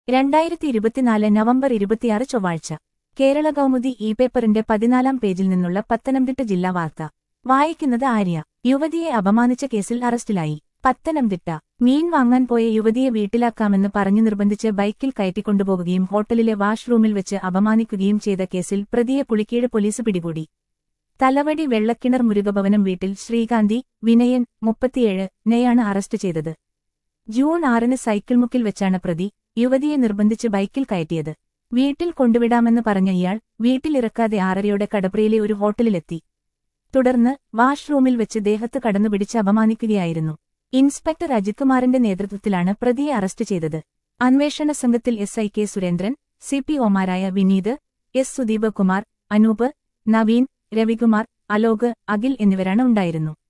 രണ്ടായിരത്തി ഇരുപത്തിനാല് നവംബർ ഇരുപത്തിയാറ് ചൊവ്വാഴ്ച കേരള കൗമുദി ഇ പേപ്പറിന്റെ പതിനാലാം പേജിൽ നിന്നുള്ള പത്തനംതിട്ട ജില്ലാ വാർത്ത വായിക്കുന്നത് ആര്യ യുവതിയെ അപമാനിച്ച കേസിൽ അറസ്റ്റിലായി പത്തനംതിട്ട മീൻ വാങ്ങാൻ പോയ യുവതിയെ വീട്ടിലാക്കാമെന്ന് പറഞ്ഞു നിർബന്ധിച്ച് ബൈക്കിൽ കയറ്റിക്കൊണ്ടുപോകുകയും ഹോട്ടലിലെ വാഷ്റൂമിൽ വെച്ച് അപമാനിക്കുകയും ചെയ്ത കേസിൽ പ്രതിയെ പുളിക്കീട് പോലീസ് പിടികൂടി തലവടി വെള്ളക്കിണർ മുരുകഭവനം വീട്ടിൽ ശ്രീകാന്തി വിനയൻ മുപ്പത്തിയേഴ് നെയാണ് അറസ്റ്റ് ചെയ്തത് ജൂൺ ആറിന് സൈക്കിൾ മുക്കിൽ വെച്ചാണ് പ്രതി യുവതിയെ നിർബന്ധിച്ച് ബൈക്കിൽ കയറ്റിയത് വീട്ടിൽ കൊണ്ടുവിടാമെന്ന് പറഞ്ഞ ഇയാൾ വീട്ടിലിറക്കാതെ ആറരയോടെ കടപ്രയിലെ ഒരു ഹോട്ടലിലെത്തി തുടർന്ന് വാഷ്റൂമിൽ വെച്ച് ദേഹത്ത് കടന്നുപിടിച്ച് അപമാനിക്കുകയായിരുന്നു ഇൻസ്പെക്ടർ അജിത് കുമാറിന്റെ നേതൃത്വത്തിലാണ് പ്രതിയെ അറസ്റ്റ് ചെയ്തത് അന്വേഷണ സംഘത്തിൽ S I K Surendran C P ഒമാരായ വിനീത് എസ് സുദീപ് കുമാർ അനൂപ് നവീൻ രവികുമാർ അലോക് അഖിൽ എന്നിവരാണ് ഉണ്ടായിരുന്നു